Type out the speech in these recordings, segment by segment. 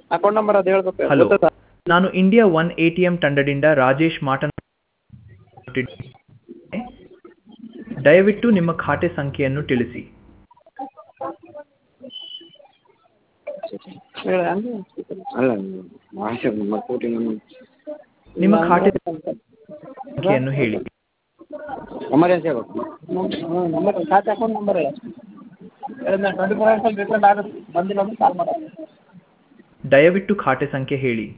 account number ಅದು ಹೇಳ್ಬೇಕು hello ಗೊತ್ತಾ ನಾನು India one A T M ತಂಡದಿಂದ ರಾಜೇಶ್ ಮಾತನಾಡುತ್ತಿದ್ದೇನೆ ದಯವಿಟ್ಟು ನಿಮ್ಮ ಖಾತೆ ಸಂಖ್ಯೆಯನ್ನು ತಿಳಿಸಿ ಹೇಳಿ ಹಂಗೆ ಅಲ್ಲ ಭಾಷೆ ನಮ್ಮ ಕೋಟಿ ನಮ್ಮ ನಿಮ್ಮ ಖಾತೆ ಸಂಖ್ಯೆಯನ್ನು ಹೇಳಿ ಎಮರ್ಜೆನ್ಸಿ ಆಗಬೇಕು ನಂಬರ್ ಖಾತೆ ಅಕೌಂಟ್ ನಂಬರ್ ಹೇಳಿ ಟ್ವೆಂಟಿ ಫೋರ್ ಅವರ್ಸಲ್ಲಿ ರಿಫಂಡ್ ಆಗುತ್ತೆ ಬಂದಿಲ್ಲ ಅಂದ್ರೆ ಕಾಲ್ ಮಾಡೋದು ದಯವಿಟ್ಟು ಖಾತೆ ಸಂಖ್ಯೆ ಹೇಳಿ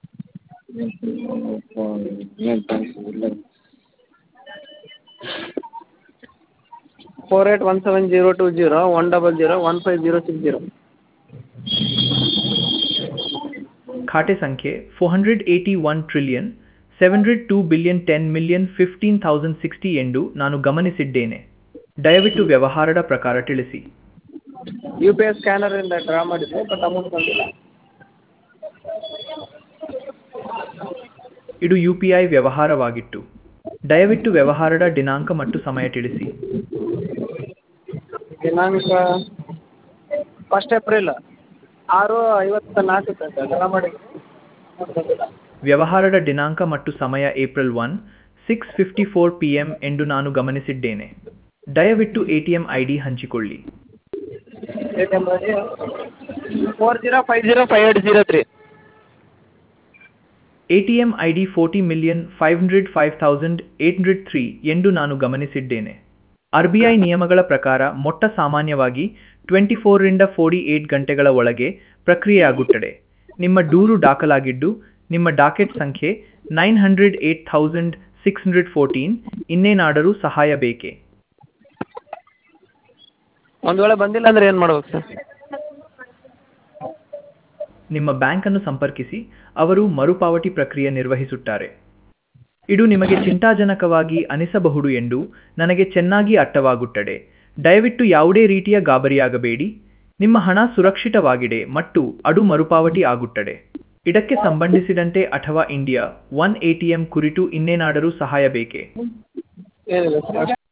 four eight one seven zero two zero one double zero one five zero six zero ಖಾತೆ ಸಂಖ್ಯೆ four hundred eighty one trillion seven hundred two billion ten million fifteen thousand sixty ಎಂದು ನಾನು ಗಮನಿಸಿದ್ದೇನೆ ದಯವಿಟ್ಟು ವ್ಯವಹಾರದ ಪ್ರಕಾರ ತಿಳಿಸಿ ಯು ಪಿ ಐ ಸ್ಕ್ಯಾನರಿಂದ ಡ್ರಾ ಮಾಡಿದ್ದೆ ಬಟ್ ಅಮೌಂಟ್ ಬಂದಿಲ್ಲ ಇದು ಯು ಪಿ ಐ ವ್ಯವಹಾರವಾಗಿತ್ತು ದಯವಿಟ್ಟು ವ್ಯವಹಾರದ ದಿನಾಂಕ ಮತ್ತು ಸಮಯ ತಿಳಿಸಿ ದಿನಾಂಕ ಫಸ್ಟ್ ಏಪ್ರಿಲ್ ಆರು ಐವತ್ತ ನಾಲ್ಕು ಡ್ರಾ ಮಾಡಿದ್ದೆ amount ಬಂದಿಲ್ಲ ವ್ಯವಹಾರದ ದಿನಾಂಕ ಮತ್ತು ಸಮಯ April one six fifty four P M ಎಂದು ನಾನು ಗಮನಿಸಿದ್ದೇನೆ ದಯವಿಟ್ಟು A T M I D ಹಂಚಿಕೊಳ್ಳಿ A T M four zero five zero five eight zero three A T M I D forty million five hundred five thousand eight hundred three ಎಂದು ನಾನು ಗಮನಿಸಿದ್ದೇನೆ R B I ನಿಯಮಗಳ ಪ್ರಕಾರ ಮೊಟ್ಟ ಸಾಮಾನ್ಯವಾಗಿ twenty ಫೋರ್ರಿಂದ forty eight ಗಂಟೆಗಳ ಒಳಗೆ ಪ್ರಕ್ರಿಯೆಯಾಗುತ್ತದೆ ನಿಮ್ಮ ದೂರು ದಾಖಲಾಗಿದ್ದು ನಿಮ್ಮ ಡಾಕೆಟ್ ಸಂಖ್ಯೆ nine hundred eight thousand six hundred fourteen ಇನ್ನೇನಾದರೂ ಸಹಾಯ ಬೇಕೇ ಒಂದು ವೇಳೆ ಬಂದಿಲ್ಲ ಅಂದ್ರೆ ಏನು ಮಾಡ್ಬೇಕು ಸರ್ ನಿಮ್ಮ ಬ್ಯಾಂಕನ್ನು ಸಂಪರ್ಕಿಸಿ ಅವರು ಮರುಪಾವತಿ ಪ್ರಕ್ರಿಯೆ ನಿರ್ವಹಿಸುತ್ತಾರೆ ಇದು ನಿಮಗೆ ಚಿಂತಾಜನಕವಾಗಿ ಅನಿಸಬಹುದು ಎಂದು ನನಗೆ ಚೆನ್ನಾಗಿ ಅರ್ಥವಾಗುತ್ತದೆ ದಯವಿಟ್ಟು ಯಾವುದೇ ರೀತಿಯ ಗಾಬರಿಯಾಗಬೇಡಿ ನಿಮ್ಮ ಹಣ ಸುರಕ್ಷಿತವಾಗಿದೆ ಮತ್ತು ಅದು ಮರುಪಾವತಿ ಆಗುತ್ತದೆ ಇದಕ್ಕೆ ಸಂಬಂಧಿಸಿದಂತೆ ಅಥವಾ India one A T M ಕುರಿತು ಇನ್ನೇನಾದರೂ ಸಹಾಯ ಬೇಕೇ ಏನಿಲ್ಲ ಸರ್